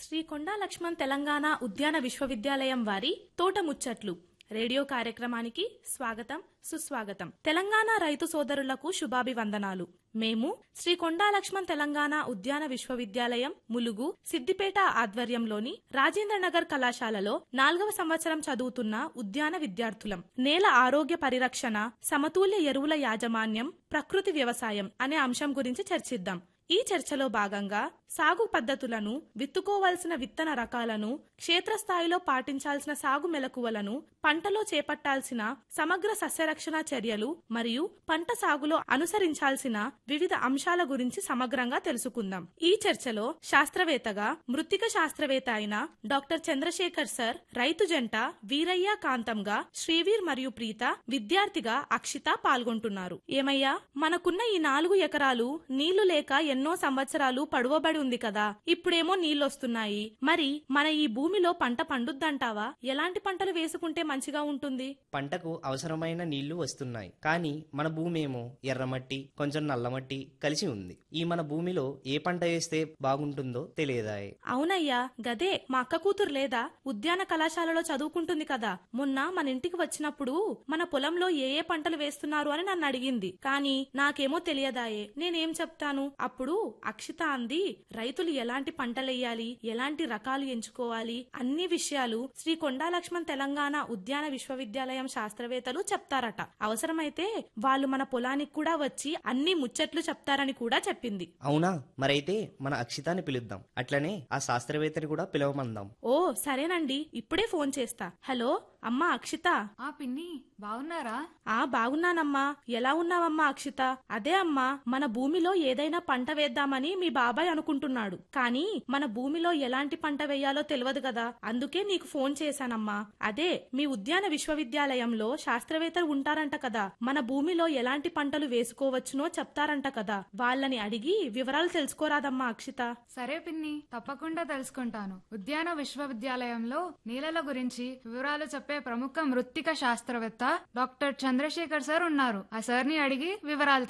శ్రీ కొండా లక్ష్మణ్ తెలంగాణ ఉద్యాన విశ్వవిద్యాలయం వారి తోట ముచ్చట్లు రేడియో కార్యక్రమానికి స్వాగతం సుస్వాగతం తెలంగాణ రైతు సోదరులకు శుభాభివందనాలు మేము శ్రీ కొండా లక్ష్మణ్ తెలంగాణ ఉద్యాన విశ్వవిద్యాలయం ములుగు సిద్దిపేట ఆధ్వర్యంలోని రాజేంద్రనగర్ కళాశాలలో నాలుగవ సంవత్సరం చదువుతున్న ఉద్యాన విద్యార్థులం నేల ఆరోగ్య పరిరక్షణ సమతుల్య ఎరువుల యాజమాన్యం ప్రకృతి వ్యవసాయం అనే అంశం గురించి చర్చిద్దాం ఈ చర్చలో భాగంగా సాగు పద్ధతులను విత్తుకోవలసిన విత్తన రకాలను క్షేత్రస్థాయిలో పాటించాల్సిన సాగు మెలకువలను పంటలో చేపట్టాల్సిన సమగ్ర సస్యరక్షణ చర్యలు మరియు పంట సాగులో అనుసరించాల్సిన వివిధ అంశాల గురించి సమగ్రంగా తెలుసుకుందాం ఈ చర్చలో శాస్త్రవేత్తగా మృత్తిక శాస్త్రవేత్త అయిన డాక్టర్ చంద్రశేఖర్ సర్ రైతు జంట వీరయ్య కాంతంగా శ్రీవీర్ మరియు ప్రీత విద్యార్థిగా అక్షిత పాల్గొంటున్నారు ఏమయ్యా మనకున్న ఈ నాలుగు ఎకరాలు నీళ్లు లేక ఎన్నో సంవత్సరాలు పడువబడి ఉంది కదా ఇప్పుడేమో నీళ్లొస్తున్నాయి మరి మన ఈ భూమిలో పంట పండుద్దంటావా ఎలాంటి పంటలు వేసుకుంటే మంచిగా ఉంటుంది పంటకు అవసరమైన నీళ్లు వస్తున్నాయి కానీ మన భూమి ఏమో ఎర్రమట్టి కొంచెం నల్లమట్టి కలిసి ఉంది ఈ మన భూమిలో ఏ పంట వేస్తే బాగుంటుందో తెలియదాయే అవునయ్యా గదే మా అక్క కూతురు లేదా ఉద్యాన కళాశాలలో చదువుకుంటుంది కదా మొన్న మన ఇంటికి వచ్చినప్పుడు మన పొలంలో ఏ ఏ పంటలు వేస్తున్నారు అని నన్ను అడిగింది కానీ నాకేమో తెలియదాయే నేనేం చెప్తాను అప్పుడు అక్షిత అంది రైతులు ఎలాంటి పంటలెయ్యాలి ఎలాంటి రకాలు ఎంచుకోవాలి అన్ని విషయాలు శ్రీ కొండా లక్ష్మణ్ తెలంగాణ ఉద్యాన విశ్వవిద్యాలయం శాస్త్రవేత్తలు చెప్తారట అవసరమైతే వాళ్ళు మన పొలానికి కూడా వచ్చి అన్ని ముచ్చట్లు చెప్తారని కూడా చెప్పింది అవునా మరైతే మన అక్షితాని పిలుద్దాం అట్లనే ఆ శాస్త్రవేత్తని కూడా పిలవమందాం ఓ సరేనండి ఇప్పుడే ఫోన్ చేస్తా హలో అమ్మా అక్షిత ఆ పిన్ని బాగున్నారా ఆ బాగున్నానమ్మా ఎలా ఉన్నావమ్మా అక్షిత అదే అమ్మా మన భూమిలో ఏదైనా పంట వేద్దామని మీ బాబాయ్ అనుకుంటున్నాడు కానీ మన భూమిలో ఎలాంటి పంట వేయాలో తెలియదు కదా అందుకే నీకు ఫోన్ చేశానమ్మా అదే మీ ఉద్యాన విశ్వవిద్యాలయంలో శాస్త్రవేత్తలు ఉంటారంట కదా మన భూమిలో ఎలాంటి పంటలు వేసుకోవచ్చునో చెప్తారంట కదా వాళ్ళని అడిగి వివరాలు తెలుసుకోరాదమ్మా అక్షిత సరే పిన్ని తప్పకుండా తెలుసుకుంటాను ఉద్యాన విశ్వవిద్యాలయంలో నీళ్ళల గురించి వివరాలు చెప్పే ప్రముఖ మృత్తిక శాస్త్రవేత్త డాక్టర్ చంద్రశేఖర్ సార్ ఉన్నారు ఆ సార్ని అడిగి వివరాలు